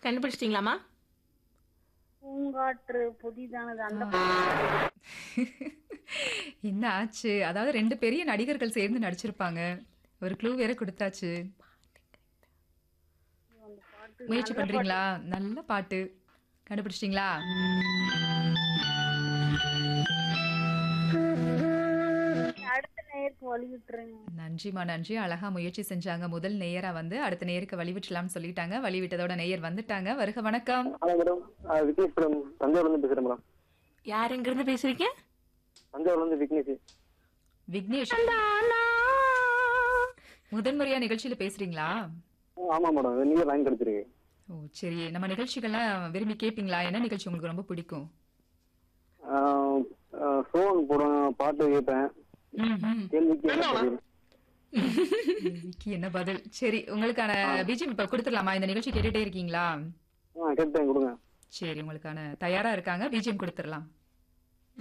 கண்டுபிடிச்சிட்டீங்களாமா பூங்காற்று புதிதானது அந்த என்ன ஆச்சு அதாவது ரெண்டு பெரிய நடிகர்கள் சேர்ந்து நடிச்சிருப்பாங்க ஒரு க்ளூ வேற கொடுத்தாச்சு பாட்டு முயற்சி பண்றீங்களா நல்ல பாட்டு கண்டுபிடிச்சிட்டீங்களா அடுத்த நேருக்கு வழி விட்டுருங்க நன்றிமா நன்றி அழகா முயற்சி செஞ்சாங்க முதல் நேயரா வந்து அடுத்த நேருக்கு வழி விட்டலாம்னு சொல்லிட்டாங்க வழி விட்டதோட நேயர் வந்துட்டாங்க வருக வணக்கம் ஹலோ மேடம் விக்னேஷ் மேடம் தஞ்சாவூர்லேருந்து பேசுகிறேன் மேடம் யார் எங்கிருந்து பேசுறீங்க தஞ்சாவூர்லேருந்து விக்னேஷ் விக்னேஷ் முதன்முறையா நிகழ்ச்சியில பேசுறீங்களா ஆமாம் மேடம் நீங்கள் லைன் கிடச்சிருக்கு ஓ சரி நம்ம நிகழ்ச்சிகள்லாம் விரும்பி கேட்பீங்களா என்ன நிகழ்ச்சி உங்களுக்கு ரொம்ப பிடிக்கும் ஃபோன் போடுவேன் பாட்டு கேட்பேன் கேள்விக்கு என்ன பதில்? விக்கி என்ன பதில் சரி உங்களுக்கான பிஜிஎம் இப்ப கொடுத்துடலாமா இந்த நிகழ்ச்சி கேட்டுட்டே இருக்கீங்களா ஆ கேட்டேன் கொடுங்க சரி உங்களுக்கான தயாரா இருக்காங்க பிஜிஎம் கொடுத்துடலாம்